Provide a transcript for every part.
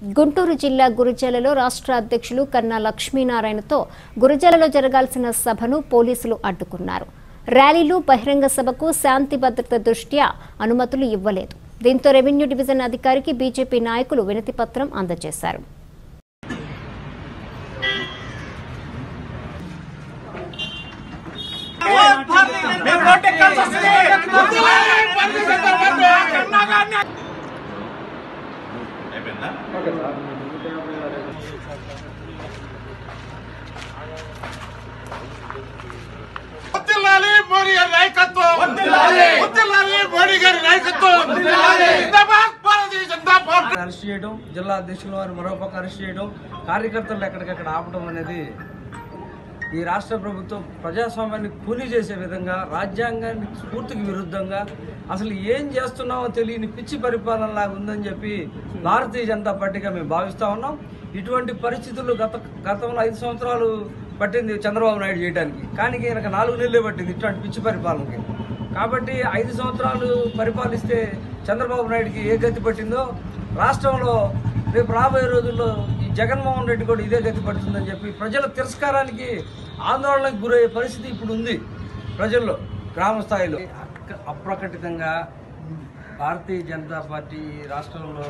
గుంటూరు జిల్లా గురుజాలలో రాష్ట్ర అధ్యక్షులు కన్నా లక్ష్మీనారాయణతో గురుజాలలో జరగాల్సిన సభను పోలీసులు అడ్డుకున్నారు ర్యాలీలు బహిరంగ సభకు శాంతి భద్రత దృష్ట్యా అనుమతులు ఇవ్వలేదు దీంతో రెవెన్యూ డివిజన్ అధికారికి బీజేపీ నాయకులు వినతి పత్రం అందజేశారు మేము రోడ్డు ఎక్కాల్సి వస్తుంది. వద్దిల్లాలి మోడీ గారి నాయకత్వం వద్దిల్లాలి. వద్దిల్లాలి మోడీ గారి నాయకత్వం జిందాబాద్ భారతీయ జనతా పార్టీ అరెస్ట్ చేయడం జిల్లా అధ్యక్షుల వారు మరోపక్క అరెస్ట్ చేయడం కార్యకర్తలు ఎక్కడికక్కడ ఆపడం అనేది ఈ రాష్ట్ర ప్రభుత్వం ప్రజాస్వామ్యాన్ని కూలీ చేసే విధంగా రాజ్యాంగాన్ని స్ఫూర్తికి విరుద్ధంగా అసలు ఏం చేస్తున్నామో తెలియని పిచ్చి పరిపాలన లాగా ఉందని చెప్పి భారతీయ జనతా పార్టీగా మేము భావిస్తా ఉన్నాం ఇటువంటి పరిస్థితులు గత గతంలో ఐదు సంవత్సరాలు పట్టింది చంద్రబాబు నాయుడు చేయడానికి కానీ ఈయనకు నాలుగు నెలలే పట్టింది ఇట్లాంటి పిచ్చి పరిపాలనకి కాబట్టి ఐదు సంవత్సరాలు పరిపాలిస్తే చంద్రబాబు నాయుడుకి ఏ గతి పట్టిందో రాష్ట్రంలో రేపు రాబోయే రోజుల్లో ఈ జగన్మోహన్ రెడ్డి కూడా ఇదే గతి పడుతుందని చెప్పి ప్రజల తిరస్కారానికి ఆందోళనకు గురయ్యే పరిస్థితి ఇప్పుడు ఉంది ప్రజల్లో గ్రామ స్థాయిలో అక్క- అప్రకటితంగా భారతీయ జనతా పార్టీ రాష్ట్రంలో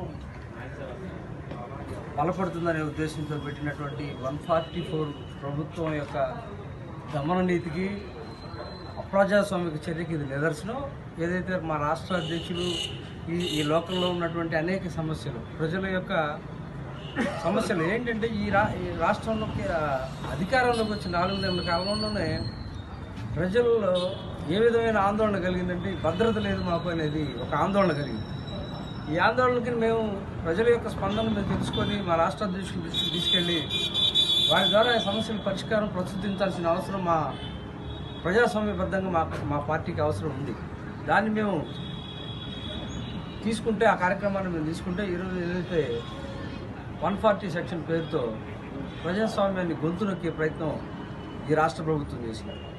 బలపడుతుందనే ఉద్దేశంతో పెట్టినటువంటి వన్ ఫార్టీ ఫోర్ ప్రభుత్వం యొక్క దమన నీతికి అప్రజాస్వామిక చర్యకి ఇది నిదర్శనం ఏదైతే మా రాష్ట్ర అధ్యక్షులు ఈ ఈ లోకంలో ఉన్నటువంటి అనేక సమస్యలు ప్రజల యొక్క సమస్యలు ఏంటంటే ఈ రా ఈ రాష్ట్రంలోకి ఆ, అధికారంలోకి వచ్చిన నాలుగు నెలల కాలంలోనే ప్రజల్లో ఏ విధమైన ఆందోళన కలిగిందంటే ఈ భద్రత లేదు మాకు అనేది ఒక ఆందోళన కలిగింది ఈ ఆందోళనకి మేము ప్రజల యొక్క స్పందన మేము తెలుసుకొని మా రాష్ట్ర అధ్యక్షుల దృష్టికి తీసుకెళ్ళి వారి ద్వారా ఈ సమస్యల పరిష్కారం ప్రచురించాల్సిన అవసరం మా ప్రజాస్వామ్యబద్ధంగా మా మా పార్టీకి అవసరం ఉంది దాన్ని మేము తీసుకుంటే ఆ కార్యక్రమాన్ని మేము తీసుకుంటే ఈరోజు ఏదైతే వన్ ఫార్టీ సెక్షన్ పేరుతో ప్రజాస్వామ్యాన్ని గొంతు నొక్కే ప్రయత్నం ఈ రాష్ట్ర ప్రభుత్వం చేసింది